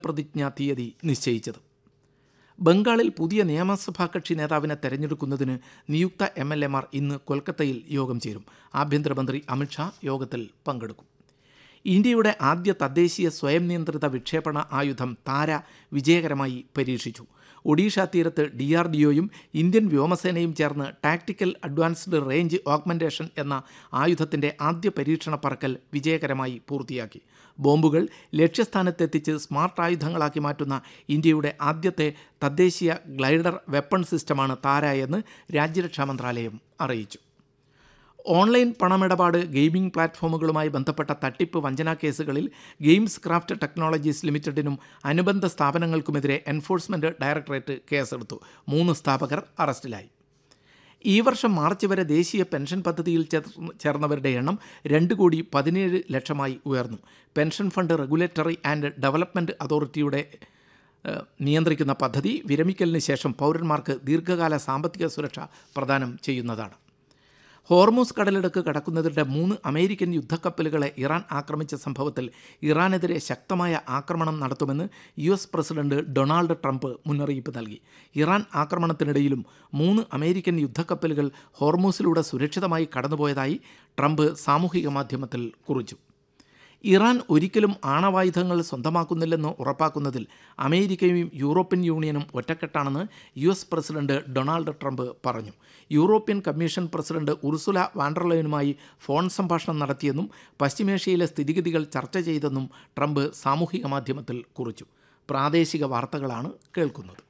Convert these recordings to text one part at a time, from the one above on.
പ്രതിജ്ഞാ തീയതി നിശ്ചയിച്ചത് ബംഗാളിൽ പുതിയ നിയമസഭാ കക്ഷി നേതാവിനെ തെരഞ്ഞെടുക്കുന്നതിന് നിയുക്ത എം എൽ എമാർ ഇന്ന് കൊൽക്കത്തയിൽ യോഗം ചേരും ആഭ്യന്തരമന്ത്രി അമിത്ഷാ യോഗത്തിൽ പങ്കെടുക്കും ഇന്ത്യയുടെ ആദ്യ തദ്ദേശീയ സ്വയം നിയന്ത്രിത വിക്ഷേപണ ആയുധം താര വിജയകരമായി പരീക്ഷിച്ചു ഒഡീഷ തീരത്ത് ഡി ആർ ഡി ഒയും ഇന്ത്യൻ വ്യോമസേനയും ചേർന്ന് ടാക്ടിക്കൽ അഡ്വാൻസ്ഡ് റേഞ്ച് ഓഗ്മെൻറ്റേഷൻ എന്ന ആയുധത്തിൻ്റെ ആദ്യ പരീക്ഷണ പറക്കൽ വിജയകരമായി പൂർത്തിയാക്കി ബോംബുകൾ ലക്ഷ്യസ്ഥാനത്തെത്തിച്ച് സ്മാർട്ട് ആയുധങ്ങളാക്കി മാറ്റുന്ന ഇന്ത്യയുടെ ആദ്യത്തെ തദ്ദേശീയ ഗ്ലൈഡർ വെപ്പൺ സിസ്റ്റമാണ് താര എന്ന് രാജ്യരക്ഷാ മന്ത്രാലയം അറിയിച്ചു ഓൺലൈൻ പണമിടപാട് ഗെയിമിംഗ് പ്ലാറ്റ്ഫോമുകളുമായി ബന്ധപ്പെട്ട തട്ടിപ്പ് വഞ്ചനാ കേസുകളിൽ ഗെയിംസ് ക്രാഫ്റ്റ് ടെക്നോളജീസ് ലിമിറ്റഡിനും അനുബന്ധ സ്ഥാപനങ്ങൾക്കുമെതിരെ എൻഫോഴ്സ്മെന്റ് ഡയറക്ടറേറ്റ് കേസെടുത്തു മൂന്ന് സ്ഥാപകർ അറസ്റ്റിലായി ഈ വർഷം മാർച്ച് വരെ ദേശീയ പെൻഷൻ പദ്ധതിയിൽ ചേർ- ചേർന്നവരുടെ എണ്ണം രണ്ട് കോടി പതിനേഴ് ലക്ഷമായി ഉയർന്നു pension fund regulatory and development അതോറിറ്റിയുടെ ഏഹ്, നിയന്ത്രിക്കുന്ന പദ്ധതി വിരമിക്കലിന് ശേഷം പൗരന്മാർക്ക് ദീർഘകാല സാമ്പത്തിക സുരക്ഷ പ്രദാനം ചെയ്യുന്നതാണ് ഹോർമൂസ് കടലിടുക്ക് കടക്കുന്നതിനിടെ മൂന്ന് അമേരിക്കൻ യുദ്ധക്കപ്പലുകളെ ഇറാൻ ആക്രമിച്ച സംഭവത്തിൽ ഇറാനെതിരെ ശക്തമായ ആക്രമണം നടത്തുമെന്ന് U S president Donald Trump മുന്നറിയിപ്പ് നൽകി ഇറാൻ ആക്രമണത്തിനിടയിലും മൂന്ന് അമേരിക്കൻ യുദ്ധക്കപ്പലുകൾ ഹോർമൂസിലൂടെ സുരക്ഷിതമായി കടന്നുപോയതായി ട്രംപ് സാമൂഹിക മാധ്യമത്തിൽ കുറിച്ചു ഇറാൻ ഒരിക്കലും ആണവായുധങ്ങൾ സ്വന്തമാക്കുന്നില്ലെന്ന് ഉറപ്പാക്കുന്നതിൽ അമേരിക്കയും യൂറോപ്യൻ യൂണിയനും ഒറ്റക്കെട്ടാണെന്ന് U S president Donald Trump പറഞ്ഞു യൂറോപ്യൻ കമ്മീഷൻ പ്രസിഡന്റ് ഉർസുല വാൻഡർലയനുമായി ഫോൺ സംഭാഷണം നടത്തിയെന്നും പശ്ചിമേഷ്യയിലെ സ്ഥിതിഗതികൾ ചർച്ച ചെയ്തെന്നും ട്രംപ് സാമൂഹിക മാധ്യമത്തിൽ കുറിച്ചു പ്രാദേശിക വാർത്തകളാണ് കേൾക്കുന്നത്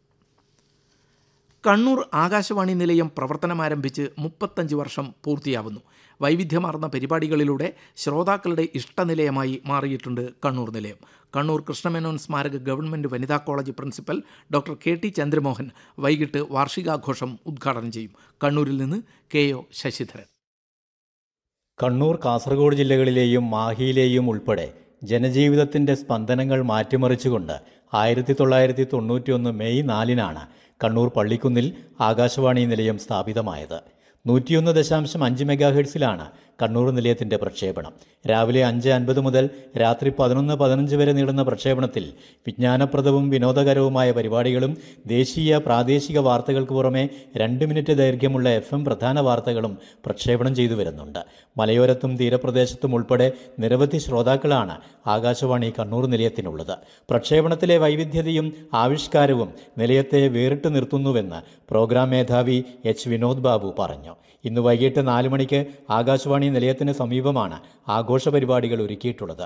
കണ്ണൂർ ആകാശവാണി നിലയം പ്രവർത്തനമാരംഭിച്ച് മുപ്പത്തഞ്ച് വർഷം പൂർത്തിയാവുന്നു വൈവിധ്യമാർന്ന പരിപാടികളിലൂടെ ശ്രോതാക്കളുടെ ഇഷ്ടനിലയമായി മാറിയിട്ടുണ്ട് കണ്ണൂർ നിലയം കണ്ണൂർ കൃഷ്ണമേനോൻ സ്മാരക ഗവൺമെൻറ് വനിതാ college principal doctor K T Chandramohan വൈകിട്ട് വാർഷികാഘോഷം ഉദ്ഘാടനം ചെയ്യും കണ്ണൂരിൽ നിന്ന് കെ ഒ ശശിധരൻ കണ്ണൂർ കാസർഗോഡ് ജില്ലകളിലെയും മാഹിയിലെയും ഉൾപ്പെടെ ജനജീവിതത്തിന്റെ സ്പന്ദനങ്ങൾ മാറ്റിമറിച്ചുകൊണ്ട് ആയിരത്തി തൊള്ളായിരത്തി തൊണ്ണൂറ്റിയൊന്ന് മെയ് നാലിനാണ് കണ്ണൂർ പള്ളിക്കുന്നിൽ ആകാശവാണി നിലയം സ്ഥാപിതമായത് നൂറ്റിയൊന്ന് ദശാംശം അഞ്ച് മെഗാഹെഡ്സിലാണ് കണ്ണൂർ നിലയത്തിന്റെ പ്രക്ഷേപണം രാവിലെ അഞ്ച് അൻപത് മുതൽ രാത്രി പതിനൊന്ന് പതിനഞ്ച് വരെ നീളുന്ന പ്രക്ഷേപണത്തിൽ വിജ്ഞാനപ്രദവും വിനോദകരവുമായ പരിപാടികളും ദേശീയ പ്രാദേശിക വാർത്തകൾക്ക് പുറമെ രണ്ട് മിനിറ്റ് ദൈർഘ്യമുള്ള എഫ് എം പ്രധാന വാർത്തകളും പ്രക്ഷേപണം ചെയ്തു വരുന്നുണ്ട് മലയോരത്തും തീരപ്രദേശത്തും ഉൾപ്പെടെ നിരവധി ശ്രോതാക്കളാണ് ആകാശവാണി കണ്ണൂർ നിലയത്തിനുള്ളത് പ്രക്ഷേപണത്തിലെ വൈവിധ്യതയും ആവിഷ്കാരവും നിലയത്തെ വേറിട്ട് നിർത്തുന്നുവെന്ന് പ്രോഗ്രാം മേധാവി എച്ച് വിനോദ് ബാബു പറഞ്ഞു ഇന്ന് വൈകിട്ട് നാല് മണിക്ക് ആകാശവാണി നിലയത്തിന് സമീപമാണ് ആഘോഷ പരിപാടികൾ ഒരുക്കിയിട്ടുള്ളത്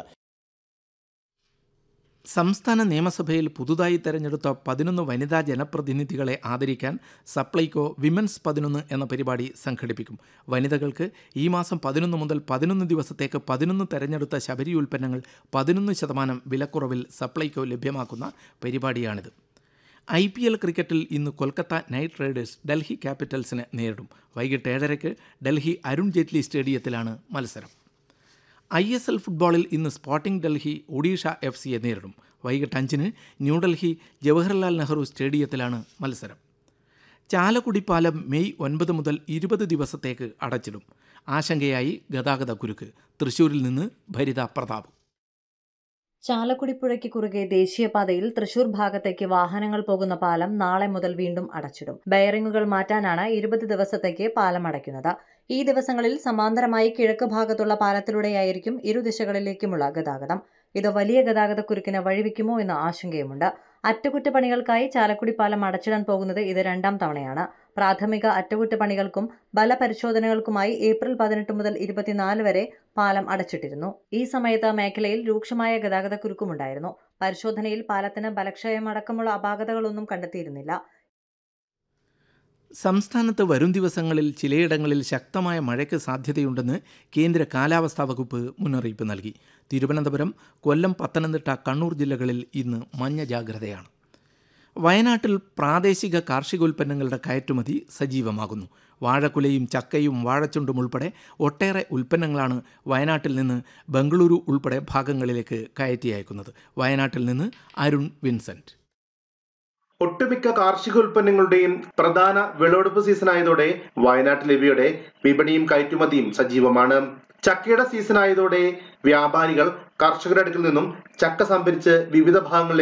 സംസ്ഥാന നിയമസഭയിൽ പുതുതായി തെരഞ്ഞെടുത്ത പതിനൊന്ന് വനിതാ ജനപ്രതിനിധികളെ ആദരിക്കാൻ സപ്ലൈകോ വിമൻസ് പതിനൊന്ന് എന്ന പരിപാടി സംഘടിപ്പിക്കും വനിതകൾക്ക് ഈ മാസം പതിനൊന്ന് മുതൽ പതിനൊന്ന് ദിവസത്തേക്ക് പതിനൊന്ന് തെരഞ്ഞെടുത്ത ശബരി ഉൽപ്പന്നങ്ങൾ പതിനൊന്ന് ശതമാനം വിലക്കുറവിൽ സപ്ലൈകോ ലഭ്യമാക്കുന്ന പരിപാടിയാണിത് ഐ പി എൽ ക്രിക്കറ്റിൽ ഇന്ന് കൊൽക്കത്ത നൈറ്റ് റൈഡേഴ്സ് ഡൽഹി ക്യാപിറ്റൽസിനെ നേരിടും വൈകിട്ട് ഏഴരയ്ക്ക് ഡൽഹി അരുൺ ജെയ്റ്റ്ലി സ്റ്റേഡിയത്തിലാണ് മത്സരം ഐ എസ് എൽ ഫുട്ബോളിൽ ഇന്ന് സ്പോർട്ടിംഗ് ഡൽഹി ഒഡീഷ എഫ് സിയെ നേരിടും വൈകിട്ട് അഞ്ചിന് ന്യൂഡൽഹി ജവഹർലാൽ നെഹ്റു സ്റ്റേഡിയത്തിലാണ് മത്സരം ചാലക്കുടി പാലം മെയ് ഒൻപത് മുതൽ ഇരുപത് ദിവസത്തേക്ക് അടച്ചിടും ആശങ്കയായി ഗതാഗത കുരുക്ക് തൃശൂരിൽ നിന്ന് ഭരിത പ്രതാപ് ചാലക്കുടി പുഴയ്ക്ക് കുറുകെ ദേശീയപാതയിൽ തൃശൂർ ഭാഗത്തേക്ക് വാഹനങ്ങൾ പോകുന്ന പാലം നാളെ മുതൽ വീണ്ടും അടച്ചിടും ബെയറിംഗുകൾ മാറ്റാനാണ് ഇരുപത് ദിവസത്തേക്ക് പാലം അടയ്ക്കുന്നത് ഈ ദിവസങ്ങളിൽ സമാന്തരമായി കിഴക്ക് ഭാഗത്തുള്ള പാലത്തിലൂടെയായിരിക്കും ഇരുദിശകളിലേക്കുമുള്ള ഗതാഗതം ഇത് വലിയ ഗതാഗതക്കുരുക്കിന് വഴിവെക്കുമോ എന്ന ആശങ്കയുമുണ്ട് അറ്റകുറ്റപ്പണികൾക്കായി ചാലക്കുടി പാലം അടച്ചിടാൻ പോകുന്നത് ഇത് രണ്ടാം തവണയാണ് പ്രാഥമിക അറ്റകുറ്റപ്പണികൾക്കും ബലപരിശോധനകൾക്കുമായി ഏപ്രിൽ പതിനെട്ട് മുതൽ ഇരുപത്തിനാല് വരെ പാലം അടച്ചിട്ടിരുന്നു ഈ സമയത്ത് മേഖലയിൽ രൂക്ഷമായ ഗതാഗതക്കുരുക്കുമുണ്ടായിരുന്നു പരിശോധനയിൽ പാലത്തിന് ബലക്ഷയം അടക്കമുള്ള അപാകതകളൊന്നും കണ്ടെത്തിയിരുന്നില്ല സംസ്ഥാനത്ത് വരും ദിവസങ്ങളിൽ ചിലയിടങ്ങളിൽ ശക്തമായ മഴയ്ക്ക് സാധ്യതയുണ്ടെന്ന് കേന്ദ്ര കാലാവസ്ഥാ വകുപ്പ് മുന്നറിയിപ്പ് നൽകി തിരുവനന്തപുരം കൊല്ലം പത്തനംതിട്ട കണ്ണൂർ ജില്ലകളിൽ ഇന്ന് മഞ്ഞ ജാഗ്രതയാണ് വയനാട്ടിൽ പ്രാദേശിക കാർഷികോൽപ്പന്നങ്ങളുടെ കയറ്റുമതി സജീവമാകുന്നു വാഴക്കുലയും ചക്കയും വാഴച്ചുണ്ടും ഉൾപ്പെടെ ഒട്ടേറെ ഉൽപ്പന്നങ്ങളാണ് വയനാട്ടിൽ നിന്ന് ബംഗളൂരു ഉൾപ്പെടെ ഭാഗങ്ങളിലേക്ക് കയറ്റി അയക്കുന്നത് വയനാട്ടിൽ നിന്ന് അരുൺ വിൻസെന്റ് ഒട്ടുമിക്ക കാർഷികോൽപ്പന്നങ്ങളുടെയും പ്രധാന വിളവെടുപ്പ് സീസണായതോടെ വയനാട്ടിൽ ഇവയുടെ വിപണിയും കയറ്റുമതിയും സജീവമാണ് ചക്കയുടെ സീസൺ ആയതോടെ വ്യാപാരികൾ കർഷകരുടെ അടുക്കൽ നിന്നും ചക്ക സംഭരിച്ച് വിവിധ ഭാഗങ്ങളിലേക്ക്